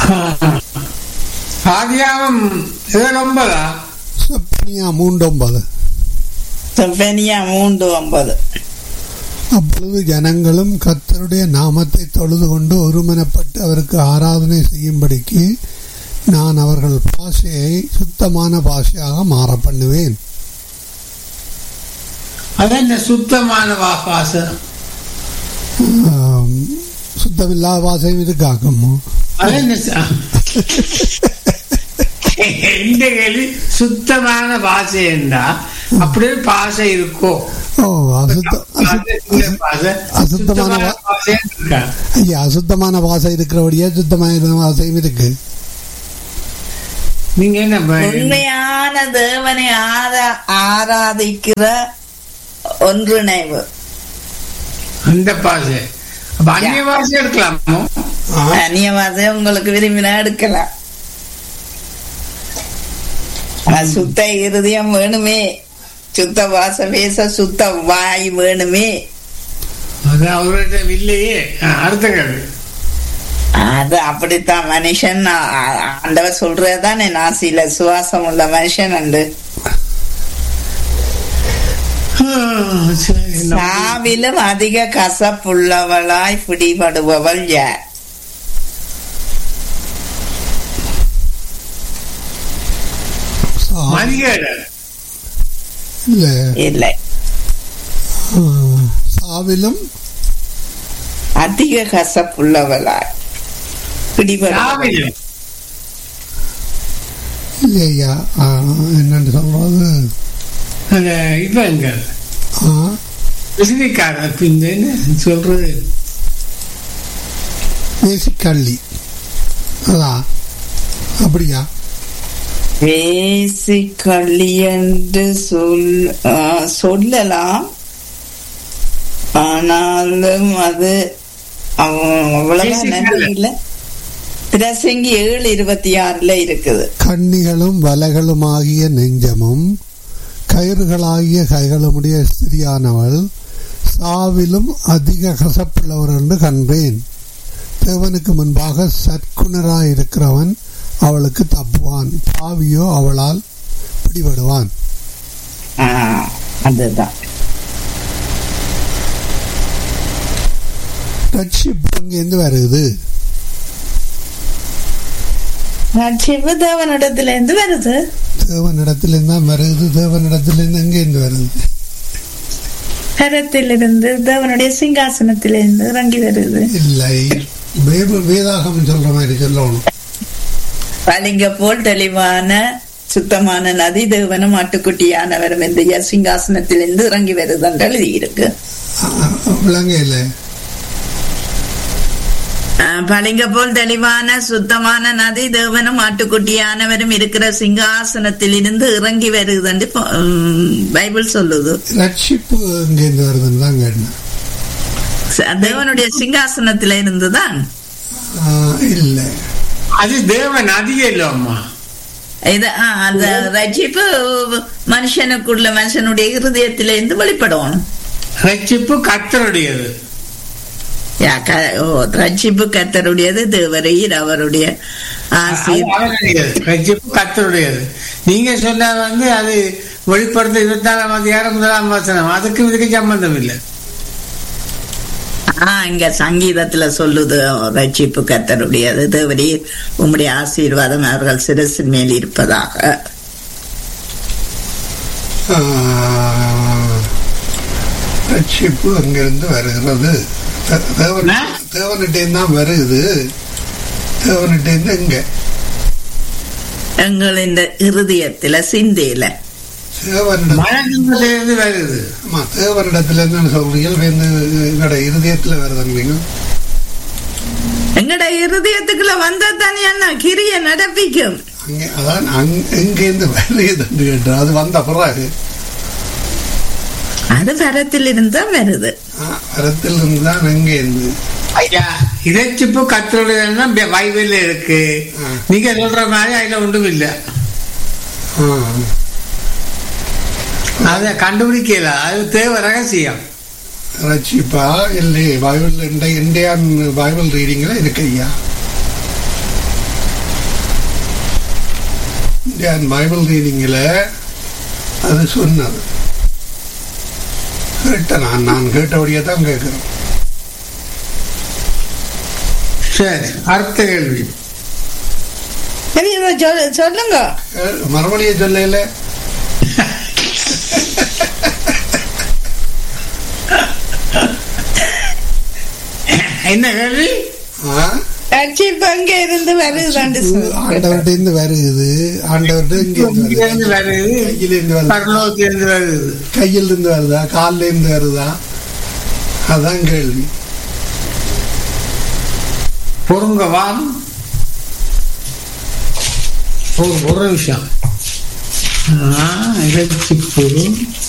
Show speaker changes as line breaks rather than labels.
ஆதியாகம் ஏழு ஒன்பதா
செப்பனியா மூண்டொன்பது
செப்பனியா மூன்று ஒன்பது
அப்பொழுது ஜனங்களும் கர்த்தருடைய நாமத்தை தொழுது கொண்டு ஒருமனப்பட்டு அவருக்கு ஆராதனை செய்யும்படிக்கு நான் அவர்கள் பாஷையை சுத்தமான பாஷையாக மாற பண்ணுவேன்
அது என்ன சுத்தமான வாபாசம்
ஆம், சுத்தமில்லாத பாஷையும் இருக்காக்கும்
அது என்ன ச- எந்த கேள்வி சுத்தமான பாஷை என்றா அப்படியே பாஷை இருக்கோ
ஓ அசுத்த
பாஷை, சின்ன பாஷை,
அசுத்தமான
சுத்தமான
வா-
பாஷை இருக்கா
ஐயா அசுத்தமான பாஷை இருக்கிறபடியே சுத்தமான பாஷையும் இருக்கு
நீங்க என்ன ப-
உண்மையான தேவனை ஆரா- ஆராதிக்கிற ஒன்றிணைவு
அந்த பாஷை அப்ப அந்நிய பாஷை எடுக்கலாமோ
அந்நியவாசை உங்களுக்கு விரும்பினா எடுக்கலாம் ஆனா, சுத்த இருதயம் வேணுமே சுத்த வாச பேச சுத்த வாய் வேணுமே
அது அவர்கிட்ட இல்லையே ஆ, அடுத்த கேள்வி
அது அப்படித்தான் மனுஷன் ஆ- ஆ- ஆண்டவர் சொல்றதுதானே நாசியில சுவாசம் உள்ள மனுஷன் உண்டு
ஆ, சரி, நம்ம-
சாவிலும் அதிக கசப்புள்ளவளாய் பிடிபடுபவள் யார்
சா-
மதிகேடர்
இல்ல
இல்லை
ஆ, சாவிலும்
அதிக கசப்புள்ளவளாய் பிடிபடுபவள்
சாவிலும்
இல்லையா ஆ, என்னன்னு சொல்றது
அந்த இவங்க
ஆ,
விசிறிக்காரர் இந்த என்ன சொல்றது
தேசிக்கள்ளி அதான் அப்படியா
பேசிக்கள்ளி என்று சொல் ஆ, சொல்லலாம் ஆனாலும் அது அவ- அவ்வளவா
பேசிக்கல்ல.
இல்லை பிரசங்கி ஏழு இருபத்தி ஆறுல இருக்குது
கண்ணிகளும் வலைகளும் ஆகிய நெஞ்சமும் கயிறுகளாகிய கைகளுமுடைய ஸ்திரியானவள் சாவிலும் அதிக கசப்புள்ளவர் என்று கண்டேன் தேவனுக்கு முன்பாக சற்குணராயிருக்கிறவன் அவளுக்கு தப்புவான் பாவியோ அவளால் பிடிபடுவான்
ஆ, அதுதான்
ரட்சிப்பு அங்கேருந்து வருது
ரட்சிப்பு தேவனிடத்துல இருந்து வருது
தேவனிடத்திலிருந்து தான் வருது தேவனிடத்திலிருந்து எங்கேருந்து வருது
கரத்திலிருந்து தேவனுடைய சிங்காசனத்திலிருந்து இறங்கி வருது
இல்லை வேத- வேதாகம் சொல்ற மாதிரி சொல்லணும்
பளிங்க போல் தெளிவான சுத்தமான நதி தேவனும் ஆட்டுக்குட்டியானவரும் என்ற சிங்காசனத்திலிருந்து இறங்கி வருது என்று எழுதியிருக்கு
விளங்க இல்லை
ஆஹ், பளிங்க போல் தெளிவான சுத்தமான நதி தேவனும் ஆட்டுக்குட்டியானவரும் இருக்கிற சிங்காசனத்திலிருந்து இறங்கி வருது என்று ப- உம், பைபிள் சொல்லுது
ரட்சிப்பு எங்கேருந்து வருதுன்னு தான் கேட்டேன்
ச- தேவனுடைய சிங்காசனத்தில இருந்துதான்
ஆஹ் இல்லை
அது தேவன் அதிக இல்லம்மா
இது ஆ, அந்த ரட்சிப்பு மனுஷனுக்குள்ள மனுஷனுடைய இருதயத்திலிருந்து வெளிப்படணும்
ரட்சிப்பு கத்தருடையது
யா, க- ஓ, ரட்சிப்பு கத்தருடையது தேவரையர் அவருடைய
அது
ஆசீர்
அவருடையது ரட்சிப்பு கத்தருடையது நீங்க சொன்ன வந்து அது வெளிப்படுத்த இருபத்தி நாலாம் அதிகாரம் முதலாம் வசனம் அதுக்கு இதுக்கு சம்பந்தம் இல்லை
ஆ இங்க சங்கீதத்துல சொல்லுது ஓ, ரட்சிப்பு கத்தருடையது தேவரீர் உம்முடைய ஆசீர்வாதம் அவர்கள் சிரசின் மேல் இருப்பதாக
ஆஹ், ரட்சிப்பு அங்கிருந்து வருகிறது தே- தேவன்
ஆ?
தேவனிட்டேருந்து தான் வருது தேவனிட்டேருந்து எங்க
எங்கள் இந்த இருதயத்துல சிந்தையில
தேவனிடம்
மனதிலிருந்து வருது
ஆமா தேவனிடத்துல இருந்து சொல்றீங்க வந்து எங்களோட இருதயத்துல வருதுன்றீங்க
எங்கட இருதயத்துக்குள்ள வந்தா தானே அண்ணா கிரிய நடப்பிக்கும்
அங்கே அதான் அங் எங்கேருந்து வருதுன்னு கேட்டேன் அது வந்த பிறகு
அது வரத்தில் இருந்தா வருது
ஆஹ், வரத்தில் இருந்து தான் எங்கேருந்து
ஐயா இறைச்சிப்பு கத்தருடையதுன்னா பைபிள்ல இருக்கு
ஆ.
நீங்க சொல்ற மாதிரி அதுல ஒன்றும் இல்லை
ஆஹ்,
அதை கண்டுபிடிக்கல அது தேவை ரகசியம்
ரட்சிப்பா இல்லை பைபிள் இண்டையான் பைபிள் ரீடிங்ல இருக்கு ஐயா இந்தியன் பைபிள் ரீடிங்கில் அது சொன்னது கேட்டேன் நான் நான் கேட்டபடியே தான் கேட்குறேன்
சரி அடுத்த கேள்வி
சரி இதை சொல்- சொல்லுங்க
மறுமொழியை சொல்லல
என்ன கேள்வி
ஆ?
ரட்சிப்பு அங்க இருந்து வருதுதாண்டு
ஆண்டவர்கிட்ட இருந்து வருகுது ஆண்டவர்கிட்ட இங்க இருந்து
இங்கிருந்து
வருது
வருது
கையில இருந்து வருது
பரலோகத்திலிருந்து வருது
கையில இருந்து வருதா கால்ல இருந்து வருதா அதான் கேள்வி
பொறுங்க வாம் ஒரு ஒரு நிமிஷம் ஆ, இறைச்சி பொருள்